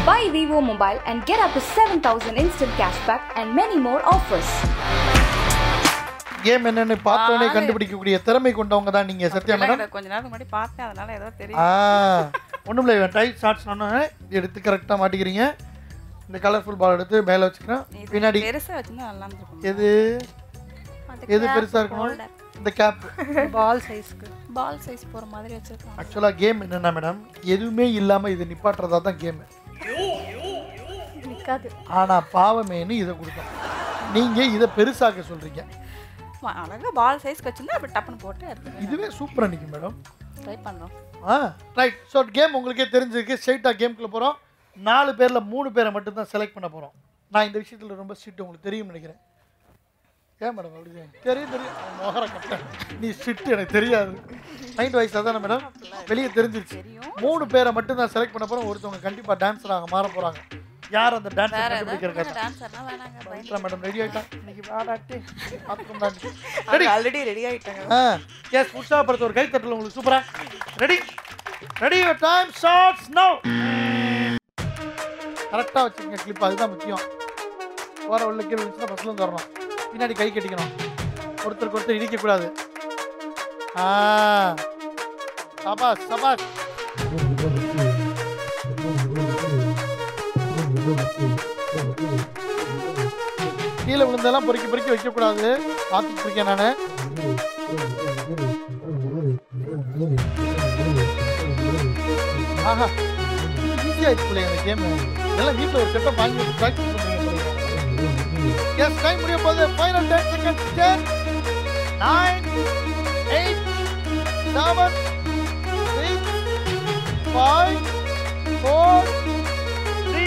Buy Vivo Mobile and get up to 7000 instant cashback and many more offers. Game என்னன்னு பார்த்தோன்னே ஆளு. கண்டுபிடிக்கக்கூடிய திறமை கொண்டவங்க தான் நீங்க சத்யா அப்படிலாம் மேடம் கிடையாது. கொஞ்ச நேரத்துக்கு முன்னாடி பார்த்தேன் அதனால ஏதோ ஆ தெரியும் ஒன்றும் இல்லை டைட் ஷார்ட்ஸ் சொன்னோன்னே இது எடுத்து கரெக்டாக மாட்டிக்கிறீங்க இந்த கலர்ஃபுல் பால் எடுத்து மேலே வச்சுக்கிறேன் இது பின்னாடி பெருசா வச்சிருந்தா நல்லா இருந்திருக்கும் எது எது பெருசா இருக்கணும் இந்த கேப் பால் சைஸ்க்கு பால் சைஸ் போற மாதிரி வச்சிருக்காங்க ஆக்சுவலாக கேம் என்னன்னா மேடம் எதுவுமே இல்லாமல் இது நிப்பாட்டுறதா தான் கேம் நிக்காது ஆனால் பாவமேனு இதை கொடுத்தோம் நீங்கள் இதை பெருசாக்க சொல்கிறீங்க ஆமா, அழகா பால் சைஸ்க்கு வச்சிருந்தா அப்படி டப்புன்னு போட்டு எடுத்து இதுவே சூப்பராக நிற்கும் மேடம் ட்ரை பண்றோம் ஆ ரைட் ஸோ கேம் உங்களுக்கே தெரிஞ்சிருக்கு ஸ்ட்ரைட்டாக கேம்குள்ளே போகிறோம் நாலு பேரில் மூணு பேரை மட்டும் தான் செலக்ட் பண்ண போகிறோம் நான் இந்த விஷயத்தில் ரொம்ப ஸ்ட்ரிக்ட் உங்களுக்கு தெரியும் நினைக்கிறேன் ஏன் மேடம் அப்படி தெரியும் தெரியும் அவன் மோகர கட்டேன் நீ ஸ்ட்ரிக்ட் எனக்கு தெரியாது மைண்ட் வைஸ் அதானே மேடம் வெளியே தெரிஞ்சிருச்சு மூணு பேரை மட்டும் தான் செலக்ட் பண்ண போகிறோம் ஒருத்தவங்க கண்டிப்பாக டான்ஸராக மாற போகிறாங்க யார் அந்த டான்ஸ் வேற கண்டுபிடிக்கிறக்காக டான்ஸர்னா வேணாங்க பவித்ரா மேடம் ரெடி ஆகிட்டான் இன்னைக்கு வாடாட்டு பார்த்துக்கோங்க ரெடி ஆல்ரெடி ரெடி ஆயிட்டாங்க ஆ எஸ் உற்சாகப்படுத்த ஒரு கை தட்டல உங்களுக்கு சூப்பரா ready ready your time starts now கரெக்டாக வச்சுக்கங்க கிளிப் அதுதான் முக்கியம் போகிற உள்ள கீழே இருந்துச்சுன்னா பஸ்லும் தரணும் பின்னாடி கை கட்டிக்கணும் ஒருத்தருக்கு ஒருத்தர் இடிக்கக்கூடாது ஆ சபாஸ் சபாஸ் கீழே விழுந்தெல்லாம் பொறுக்கி பொறுக்கி வைக்கக்கூடாது பார்த்துட்டு இருக்கேன் நான் ஆஹா ஈஸியாக இருக்குல்ல இந்த கேம் எல்லாம் வீட்டில் ஒரு செட்டப் வாங்கி வச்சு ப்ராக்டிஸ் பண்ணுங்க எஸ் டைம் முடிய போது final ten second ten nine eight seven six five four three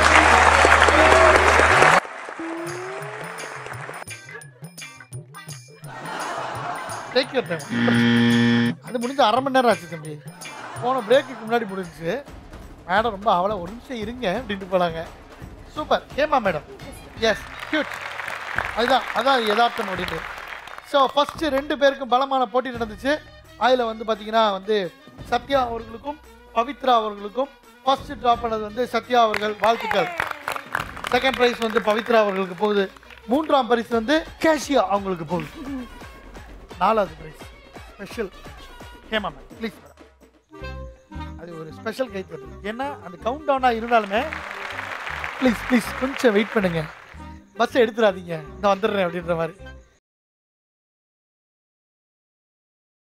take your time அது முடிஞ்சு அரை மணி நேரம் ஆச்சு தம்பி போன பிரேக்குக்கு முன்னாடி முடிஞ்சுச்சு மேடம் ரொம்ப அவ்வளோ ஒரு நிமிஷம் இருங்க அப்படின்ட்டு போனாங்க சூப்பர் ஏமா மேடம் எஸ் கியூட் அதுதான் அதான் யதார்த்தம் அப்படின்ட்டு ஸோ ஃபஸ்ட்டு ரெண்டு பேருக்கும் பலமான போட்டி நடந்துச்சு அதில் வந்து பார்த்தீங்கன்னா வந்து சத்யா அவர்களுக்கும் பவித்ரா அவர்களுக்கும் ஃபர்ஸ்ட் ட்ராப் பண்ணது வந்து சத்யா அவர்கள் வாழ்த்துக்கள் செகண்ட் ப்ரைஸ் வந்து பவித்ரா அவர்களுக்கு போகுது மூன்றாம் பரிசு வந்து கேஷியா அவங்களுக்கு போகுது நாலாவது prize special Hema ma'am please madam அது ஒரு ஸ்பெஷல் கைத்தறி ஏன்னா அந்த கவுண்ட் டவுனாக இருந்தாலுமே ப்ளீஸ் ப்ளீஸ் கொஞ்சம் வெயிட் பண்ணுங்க பஸ்ஸை எடுத்துடாதீங்க இந்த வந்துடுறேன் அப்படின்ற மாதிரி